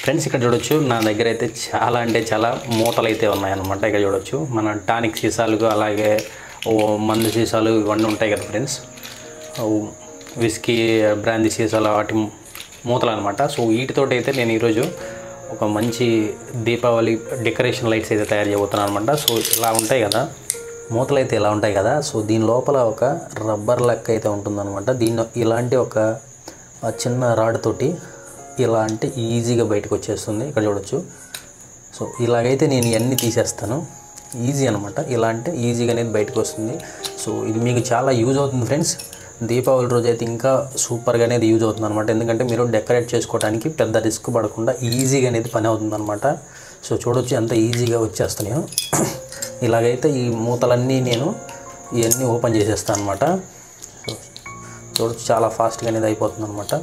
friends ఇక్కడ చూడొచ్చు నా దగ్గర అయితే చాలా అంటే చాలా మూతలు అయితే ఉన్నాయన్నమాట ఇక్కడ చూడొచ్చు మన టానిక్ సీసాలు అలాగే ఓ మందు సీసాలు ఇవన్నీ ఉంటాయి కదా ఫ్రెండ్స్ విస్కీ బ్రాందీ సీసాలు వాటి మూతలు అనమాట సో వీటితోటి అయితే నేను ఈరోజు ఒక మంచి దీపావళి డెకరేషన్ లైట్స్ అయితే తయారు చేయబోతున్నాను అనమాట సో ఇలా ఉంటాయి కదా మూతలు అయితే ఇలా ఉంటాయి కదా సో దీని లోపల ఒక రబ్బర్ లెక్క అయితే ఉంటుందన్నమాట దీన్ని ఇలాంటి ఒక ఆ చిన్న రాడ్ తోటి ఇలా అంటే ఈజీగా బయటకు వచ్చేస్తుంది ఇక్కడ చూడొచ్చు సో ఇలాగైతే నేను ఇవన్నీ తీసేస్తాను ఈజీ అనమాట ఇలా అంటే ఈజీగా అనేది బయటకు వస్తుంది సో ఇది మీకు చాలా యూజ్ అవుతుంది ఫ్రెండ్స్ దీపావళి రోజు అయితే ఇంకా సూపర్గా అనేది యూజ్ అవుతుంది అనమాట ఎందుకంటే మీరు డెకరేట్ చేసుకోవడానికి పెద్ద రిస్క్ పడకుండా ఈజీగా అనేది పని అవుతుంది అనమాట సో చూడొచ్చు ఎంత ఈజీగా వచ్చేస్తున్నాయో ఇలాగైతే ఈ మూతలన్నీ నేను ఇవన్నీ ఓపెన్ చేసేస్తాను అనమాట సో చూడొచ్చు చాలా ఫాస్ట్గా అనేది అయిపోతుంది అనమాట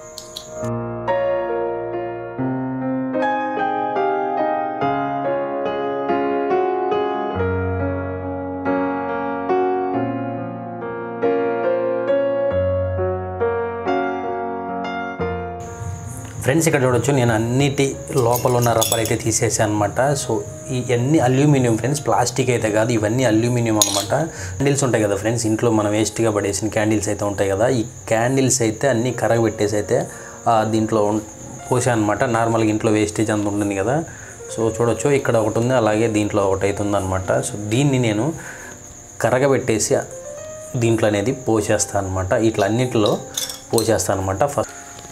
ఫ్రెండ్స్ ఇక్కడ చూడొచ్చు నేను అన్నిటి లోపల ఉన్న రబ్బర్ అయితే తీసేసాను అనమాట సో ఇవన్నీ అల్యూమినియం ఫ్రెండ్స్ ప్లాస్టిక్ అయితే కాదు ఇవన్నీ అల్యూమినియం అనమాట క్యాండిల్స్ ఉంటాయి కదా ఫ్రెండ్స్ ఇంట్లో మనం వేస్ట్గా పడేసిన క్యాండిల్స్ అయితే ఉంటాయి కదా ఈ క్యాండిల్స్ అయితే అన్నీ కరగబెట్టేసి అయితే ఆ, దీంట్లో పోసాను అనమాట నార్మల్గా ఇంట్లో వేస్టేజ్ అంత ఉంటుంది కదా సో చూడొచ్చు ఇక్కడ ఒకటి ఉంది అలాగే దీంట్లో ఒకటి అయితే ఉందన్నమాట సో దీన్ని నేను కరగబెట్టేసి దీంట్లో అనేది పోసేస్తాను అనమాట ఇట్లా అన్నింటిలో పోసేస్తాను అనమాట ఫస్ట్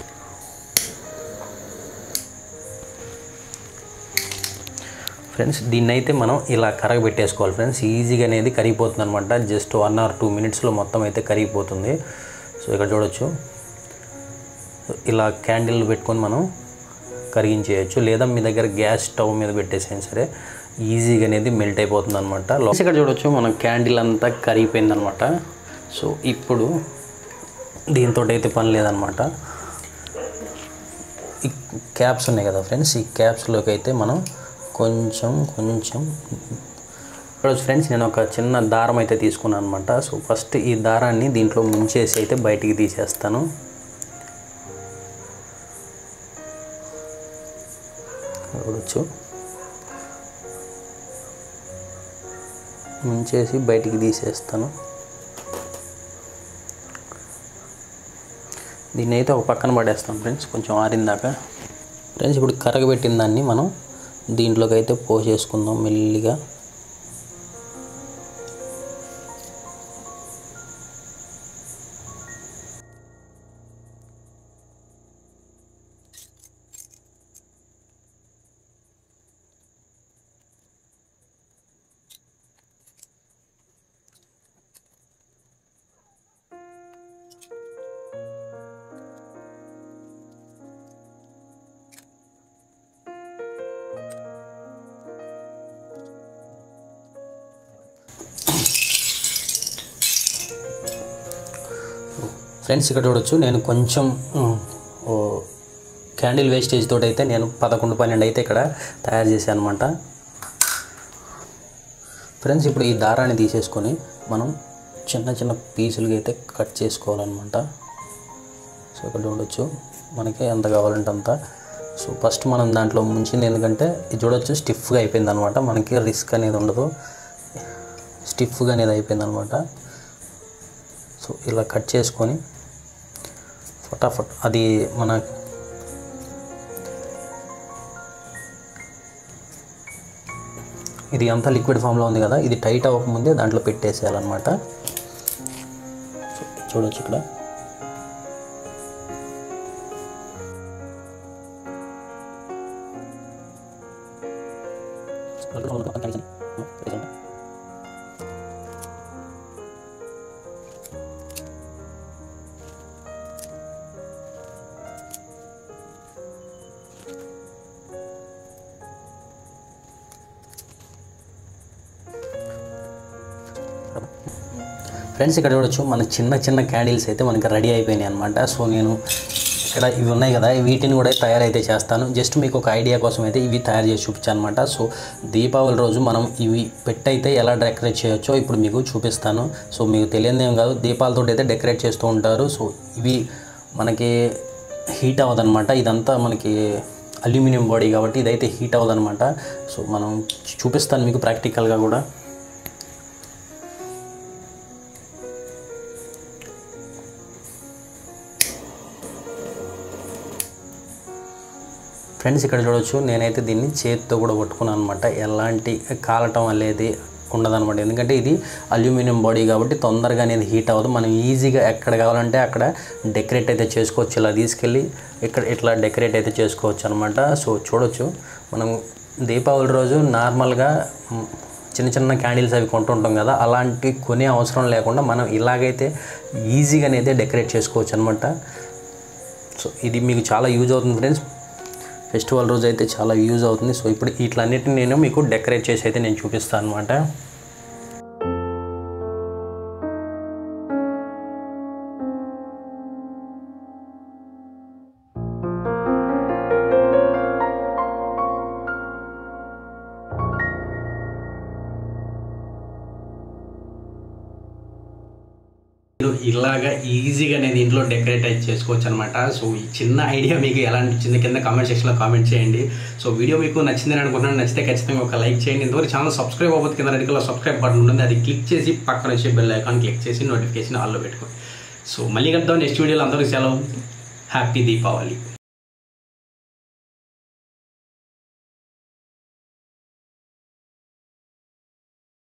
ఫ్రెండ్స్ దీన్ని అయితే మనం ఇలా కరగబెట్టేసుకోవాలి ఫ్రెండ్స్ ఈజీగా అనేది కరిగిపోతుంది అనమాట జస్ట్ వన్ ఆర్ టూ మినిట్స్లో మొత్తం అయితే కరిగిపోతుంది సో ఇక్కడ చూడొచ్చు ఇలా క్యాండిల్ పెట్టుకొని మనం కరిగించేయచ్చు లేదా మీ దగ్గర గ్యాస్ స్టవ్ మీద పెట్టేసైనా సరే ఈజీగా అనేది మెల్ట్ అయిపోతుంది అనమాట ఇక్కడ చూడొచ్చు మనం క్యాండిల్ అంతా కరిగిపోయింది అనమాట సో ఇప్పుడు దీంతో అయితే పని లేదనమాట ఈ క్యాప్స్ ఉన్నాయి కదా ఫ్రెండ్స్ ఈ క్యాప్స్లోకి అయితే మనం కొంచెం కొంచెం ఇప్పుడు ఫ్రెండ్స్ నేను ఒక చిన్న దారం అయితే తీసుకున్నాను అనమాట సో ఫస్ట్ ఈ దారాన్ని దీంట్లో ముంచేసి అయితే బయటికి తీసేస్తాను చూడొచ్చు ముంచేసి బయటికి తీసేస్తాను దీన్ని అయితే ఒక పక్కన పడేస్తాం ఫ్రెండ్స్ కొంచెం ఆరిందాక ఫ్రెండ్స్ ఇప్పుడు కరగబెట్టిన దాన్ని మనం దీంట్లోకి అయితే పోసేసుకుందాం మెల్లిగా ఫ్రెండ్స్ ఇక్కడ చూడొచ్చు నేను కొంచెం ఉమ్, ఓ క్యాండిల్ వేస్టేజ్ తోటి అయితే నేను పదకొండు పన్నెండు అయితే ఇక్కడ తయారు చేశాను అనమాట ఫ్రెండ్స్ ఇప్పుడు ఈ దారాన్ని తీసేసుకొని మనం చిన్న చిన్న పీసులుగా అయితే కట్ చేసుకోవాలన్నమాట సో ఇక్కడ చూడొచ్చు మనకి ఎంత కావాలంటే అంత సో ఫస్ట్ మనం దాంట్లో ముంచింది ఎందుకంటే ఇది చూడొచ్చు స్టిఫ్గా అయిపోయింది అనమాట మనకి రిస్క్ అనేది ఉండదు స్టిఫ్గా అనేది అయిపోయింది అనమాట సో ఇలా కట్ చేసుకొని ఫటాఫట్ అది మన ఇది అంతా లిక్విడ్ ఫామ్లో ఉంది కదా ఇది టైట్ అవ్వకముందే దాంట్లో పెట్టేసేయాలన్నమాట సో చూడొచ్చు ఇక్కడ ఫ్రెండ్స్ ఇక్కడ చూడొచ్చు మన చిన్న చిన్న క్యాండిల్స్ అయితే మనకి రెడీ అయిపోయినాయి అనమాట సో నేను ఇక్కడ ఇవి ఉన్నాయి కదా వీటిని కూడా తయారైతే చేస్తాను జస్ట్ మీకు ఒక ఐడియా కోసం అయితే ఇవి తయారు చేసి చూపించాను అనమాట సో దీపావళి రోజు మనం ఇవి పెట్టయితే ఎలా డెకరేట్ చేయొచ్చో ఇప్పుడు మీకు చూపిస్తాను సో మీకు తెలియదు ఏం కాదు దీపాలతో అయితే డెకరేట్ చేస్తూ ఉంటారు సో ఇవి మనకి హీట్ అవ్వదన్నమాట ఇదంతా మనకి అల్యూమినియం బాడీ కాబట్టి ఇదైతే హీట్ అవ్వదన్నమాట సో మనం చూపిస్తాను మీకు ప్రాక్టికల్గా కూడా ఫ్రెండ్స్ ఇక్కడ చూడొచ్చు నేనైతే దీన్ని చేతితో కూడా పట్టుకున్నాను అనమాట ఎలాంటి కాలటం అనేది ఉండదన్నమాట ఎందుకంటే ఇది అల్యూమినియం బాడీ కాబట్టి తొందరగా అనేది హీట్ అవ్వదు మనం ఈజీగా ఎక్కడ కావాలంటే అక్కడ డెకరేట్ అయితే చేసుకోవచ్చు ఇలా తీసుకెళ్ళి ఇక్కడ ఇట్లా డెకరేట్ అయితే చేసుకోవచ్చు అనమాట సో చూడొచ్చు మనం దీపావళి రోజు నార్మల్గా మ్, చిన్న చిన్న క్యాండిల్స్ అవి కొంటుంటాం కదా అలాంటి కొనే అవసరం లేకుండా మనం ఇలాగైతే ఈజీగా అనేది డెకరేట్ చేసుకోవచ్చు అనమాట సో ఇది మీకు చాలా యూజ్ అవుతుంది ఫ్రెండ్స్ ఫెస్టివల్ రోజు అయితే చాలా యూజ్ అవుతుంది సో ఇప్పుడు వీటిలన్నిటిని నేను మీకు డెకరేట్ చేసి అయితే నేను చూపిస్తాను అనమాట మీరు ఇలాగా ఈజీగా నేను ఇంట్లో డెకరేట్ అయితే చేసుకోవచ్చు అనమాట సో ఈ చిన్న ఐడియా మీకు ఎలా అనిపించింది కింద కామెంట్ సెక్షన్లో కామెంట్ చేయండి సో వీడియో మీకు నచ్చిందని అనుకుంటున్నాను నచ్చితే ఖచ్చితంగా ఒక లైక్ చేయండి ఇంతవరకు ఛానల్ సబ్స్క్రైబ్ అవ్వదు కింద రెడ్ కలర్ సబ్స్క్రైబ్ బటన్ ఉంటుంది అది క్లిక్ చేసి పక్కన వచ్చే బెల్ ఐకాన్ క్లిక్ చేసి నోటిఫికేషన్ ఆల్లో పెట్టుకోండి సో మళ్ళీ కలుద్దాం నెక్స్ట్ వీడియోలో అందరికీ సెలవు హ్యాపీ దీపావళి